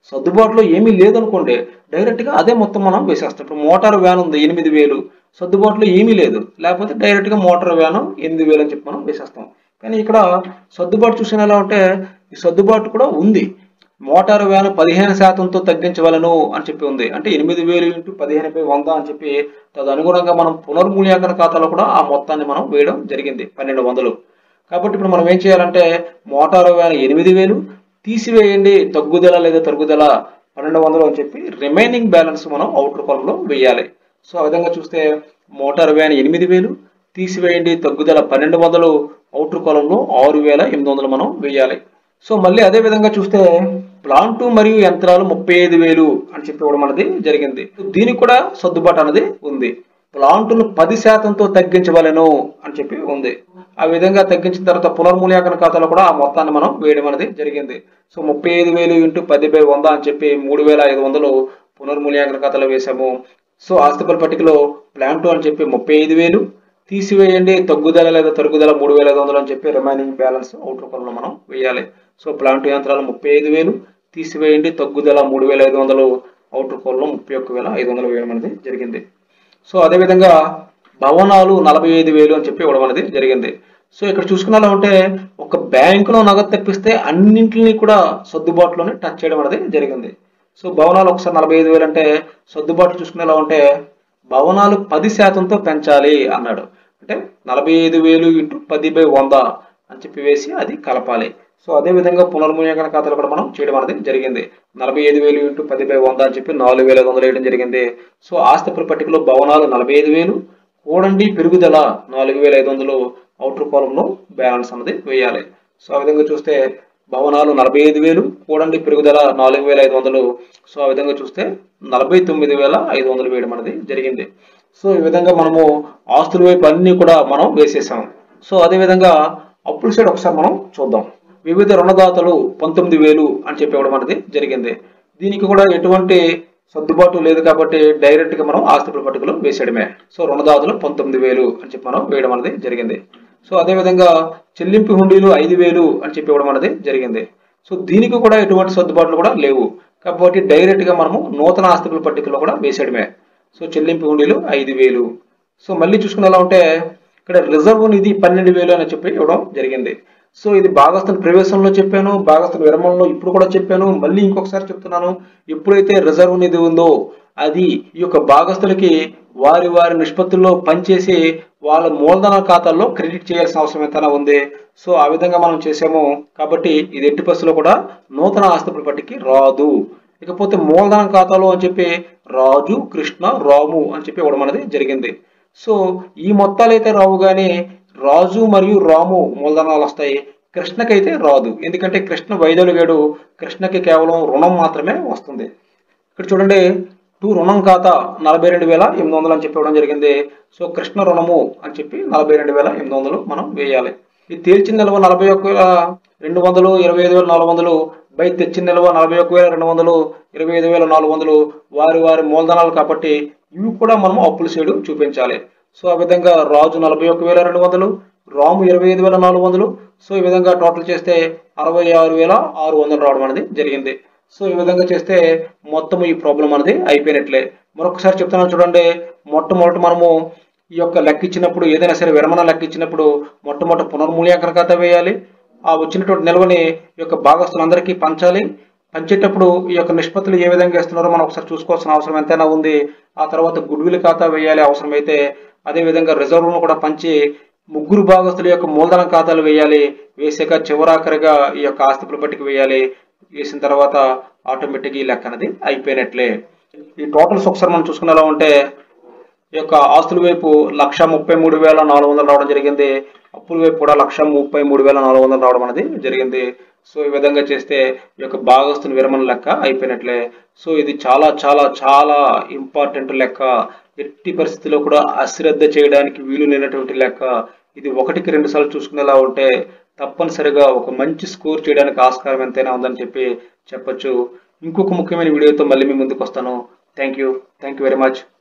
Speaker 1: సర్దుబాటులో ఏమీ లేదనుకోండి డైరెక్ట్గా అదే మొత్తం మనం వేసేస్తాం ఇప్పుడు మోటార్ వ్యాన్ ఉంది ఎనిమిది వేలు సర్దుబాటులో ఏమీ లేదు లేకపోతే డైరెక్ట్గా మోటార్ వ్యాన్ ఎనిమిది వేలు అని చెప్పి మనం వేసేస్తాం కానీ ఇక్కడ సర్దుబాటు చూసిన ఎలా ఉంటే ఈ సర్దుబాటు కూడా ఉంది మోటార్ వ్యాన్ పదిహేను శాతంతో తగ్గించవలను అని చెప్పి ఉంది అంటే ఎనిమిది వేలు ఇంటూ పదిహేను పై వంద అని చెప్పి తదనుగుణంగా మనం పునర్మూల్యాంకన ఖాతాలో కూడా ఆ మొత్తాన్ని మనం వేయడం జరిగింది పన్నెండు వందలు కాబట్టి ఇప్పుడు మనం ఏం చేయాలంటే మోటార్ వ్యాన్ ఎనిమిది వేలు తీసివేయండి తగ్గుదల లేదా తరుగుదల పన్నెండు వందలు అని చెప్పి రిమైనింగ్ బ్యాలెన్స్ మనం అవుటర్ కాలంలో వేయాలి సో ఆ విధంగా చూస్తే మోటార్ వ్యాన్ ఎనిమిది వేలు తీసివేయండి తగ్గుదల పన్నెండు వందలు అవుటర్ కాలంలో ఆరు వేల ఎనిమిది వందలు మనం వేయాలి సో మళ్ళీ అదే విధంగా చూస్తే ప్లాంట్ మరియు యంత్రాలు ముప్పై ఐదు వేలు అని చెప్పి ఇవ్వడం అనేది జరిగింది దీనికి కూడా సర్దుబాటు అనేది ఉంది ప్లాంటును పది శాతంతో తగ్గించవలెను అని చెప్పి ఉంది ఆ విధంగా తగ్గించిన తర్వాత పునర్మూల్యాంకన ఖాతాలో కూడా ఆ మొత్తాన్ని మనం వేయడం అనేది జరిగింది సో ముప్పై ఐదు వేలు ఇంటూ పది బై వంద అని చెప్పి మూడు వేల ఐదు వందలు పునర్మూల్యాంకన ఖాతాలో వేసాము సో ఆస్తిపల్ పట్టికలో ప్లాంట్ అని చెప్పి ముప్పై ఐదు వేలు తీసివేయండి తగ్గుదల లేదా తరుగుదల మూడు వేల ఐదు వందలు అని చెప్పి రిమైనింగ్ బ్యాలెన్స్ అవుటర్ కాలంలో మనం వేయాలి సో ప్లాంట్ యంత్రాలు ముప్పై ఐదు వేలు తీసివేయండి తగ్గుదల మూడు వేల ఐదు వందలు అవుటర్ కాలంలో ముప్పై ఒక్క వేల ఐదు వందలు వేయడం అనేది జరిగింది సో అదేవిధంగా భవనాలు నలభై ఐదు వేలు అని చెప్పి ఇవ్వడం అనేది జరిగింది సో ఇక్కడ చూసుకున్నా ఉంటే ఒక బ్యాంకులో నగదు తెప్పిస్తే అన్నింటినీ కూడా సర్దుబాటులోనే టచ్ చేయడం అనేది జరిగింది సో భవనాలు ఒకసారి నలభై ఐదు వేలు అంటే సర్దుబాటు చూసుకునేలా ఉంటే భవనాలు పది శాతంతో పెంచాలి అన్నాడు అంటే నలభై ఐదు వేలు ఇంటూ పది బై వంద అని చెప్పి వేసి అది కలపాలి సో అదే విధంగా పునర్మూల్యాంకన ఖాతాలు కూడా మనం చేయడం అనేది జరిగింది నలభై ఐదు వేలు ఇంటూ పది బై వంద అని చెప్పి నాలుగు వేల ఐదు వందలు వేయడం జరిగింది సో ఆస్తిపరి పట్టికలో భవనాలు నలభై ఐదు వేలు కూడండి పెరుగుదల నాలుగు వేల ఐదు వందలు అవుటర్ కాలంలో బ్యాలెన్స్ అనేది వేయాలి సో ఆ విధంగా చూస్తే భవనాలు నలభై ఐదు వేలు కూడండి పెరుగుదల నాలుగు వేల ఐదు వందలు సో ఆ విధంగా చూస్తే నలభై తొమ్మిది వేల ఐదు వందలు వేయడం అనేది జరిగింది సో ఈ విధంగా మనము ఆస్తుల వైపు అన్ని కూడా మనం వేసేసాం సో అదే విధంగా అప్పుల సైడ్ ఒకసారి మనం చూద్దాం వివిధ రుణదాతలు పంతొమ్మిది వేలు అని చెప్పి ఇవ్వడం అనేది జరిగింది దీనికి కూడా ఎటువంటి సర్దుబాటు లేదు కాబట్టి డైరెక్ట్ గా మనం ఆస్తిపల పట్టికలో వేసేయడమే సో రుణదాతలు పంతొమ్మిది వేలు అని చెప్పి మనం వేయడం అనేది జరిగింది సో అదే విధంగా చెల్లింపు హుండీలు ఐదు వేలు అని చెప్పి ఇవ్వడం అనేది జరిగింది సో దీనికి కూడా ఎటువంటి సర్దుబాట్లు కూడా లేవు కాబట్టి డైరెక్ట్ గా మనము నూతన ఆస్తిపల పట్టికలో కూడా వేసేయడమే సో చెల్లింపు హుండీలు ఐదు వేలు సో మళ్ళీ చూసుకుని ఎలా ఉంటే ఇక్కడ రిజర్వ్ నిధి పన్నెండు వేలు అని చెప్పి ఇవ్వడం జరిగింది సో ఇది భాగస్థుల ప్రవేశంలో చెప్పాను భాగస్థుల విరమణలో ఇప్పుడు కూడా చెప్పాను మళ్ళీ ఇంకొకసారి చెప్తున్నాను ఎప్పుడైతే రిజర్వ్ నిధి ఉందో అది ఈ యొక్క భాగస్థులకి వారి వారి నిష్పత్తుల్లో పనిచేసి వాళ్ళ మూలధన ఖాతాల్లో క్రెడిట్ చేయాల్సిన అవసరం ఎంతైనా ఉంది సో ఆ విధంగా మనం చేసాము కాబట్టి ఇది ఎట్టి పరిస్థితుల్లో కూడా నూతన ఆస్తుల పట్టికి రాదు ఇకపోతే మూలధన ఖాతాలో అని చెప్పి రాజు కృష్ణ రాము అని చెప్పి ఇవ్వడం అనేది జరిగింది సో ఈ మొత్తాలు అయితే రావు కానీ రాజు మరియు రాము మూలధనాలు వస్తాయి కృష్ణకైతే రాదు ఎందుకంటే కృష్ణ వైదొలిగాడు కృష్ణకి కేవలం రుణం మాత్రమే వస్తుంది ఇక్కడ చూడండి టూ రుణం ఖాతా నలభై రెండు వేల ఎనిమిది వందలు అని చెప్పి ఇవ్వడం జరిగింది సో కృష్ణ రుణము అని చెప్పి నలభై రెండు వేల ఎనిమిది వందలు మనం వేయాలి ఈ తేల్చిన నిల్వ నలభై ఒక్క వేల రెండు వందలు ఇరవై ఐదు వేల నాలుగు వందలు బై తెచ్చిన నిల్వ నలభై ఒక్క వేల రెండు వందలు ఇరవై ఐదు వేల నాలుగు వందలు వారి వారి మూలధనాలు కాబట్టి ఇవి కూడా మనం అప్పుల సైడు చూపించాలి సో ఆ విధంగా రాజు నలభై ఒక్క వేల రెండు వందలు రాము ఇరవై ఐదు వేల నాలుగు వందలు సో ఈ విధంగా టోటల్ చేస్తే అరవై ఆరు వేల ఆరు వందలు రావడం అనేది జరిగింది సో ఈ విధంగా చేస్తే మొత్తం ఈ ప్రాబ్లం అనేది అయిపోయినట్లే మరొకసారి చెప్తున్నాను చూడండి మొట్టమొదటి మనము ఈ యొక్క లెక్క ఇచ్చినప్పుడు ఏదైనా సరే విరమణ లెక్క ఇచ్చినప్పుడు మొట్టమొదటి పునర్మూల్యాంకన ఖాతా వేయాలి ఆ వచ్చినటువంటి నిల్వని ఈ యొక్క భాగస్తులందరికీ పంచాలి పంచేటప్పుడు ఈ యొక్క నిష్పత్తులు ఏ విధంగా ఇస్తున్నారో మనం ఒకసారి చూసుకోవాల్సిన అవసరం ఎంతైనా ఉంది ఆ తర్వాత గుడ్విల్ ఖాతా వేయాలి అవసరమైతే అదే విధంగా రిజర్వ్ను కూడా పంచి ముగ్గురు భాగస్తుల యొక్క మూలధన ఖాతాలు వేయాలి వేసాక చివరాఖరిగా ఈ యొక్క ఆస్తిపుల పట్టిక వేయాలి వేసిన తర్వాత ఆటోమేటిక్ ఈ లెక్క అనేది అయిపోయినట్లే ఈ టోటల్స్ ఒకసారి మనం చూసుకునేలా ఉంటే ఈ యొక్క ఆస్తుల వైపు లక్ష ముప్పై మూడు వేల నాలుగు వందలు రావడం జరిగింది అప్పుల వైపు కూడా లక్ష ముప్పై మూడు వేల నాలుగు వందలు రావడం అనేది జరిగింది సో ఈ విధంగా చేస్తే ఈ యొక్క భాగస్తుల విరమణ లెక్క అయిపోయినట్లే సో ఇది చాలా చాలా చాలా ఇంపార్టెంట్ లెక్క ఎట్టి పరిస్థితిలో కూడా అశ్రద్ధ చేయడానికి వీలు లేనటువంటి లెక్క ఇది ఒకటికి రెండు సార్లు చూసుకునేలా ఉంటే తప్పనిసరిగా ఒక మంచి స్కోర్ చేయడానికి ఆస్కారం ఎంతైనా ఉందని చెప్పి చెప్పొచ్చు ఇంకొక ముఖ్యమైన వీడియోతో మళ్ళీ మీ ముందుకు వస్తాను thank you thank you very much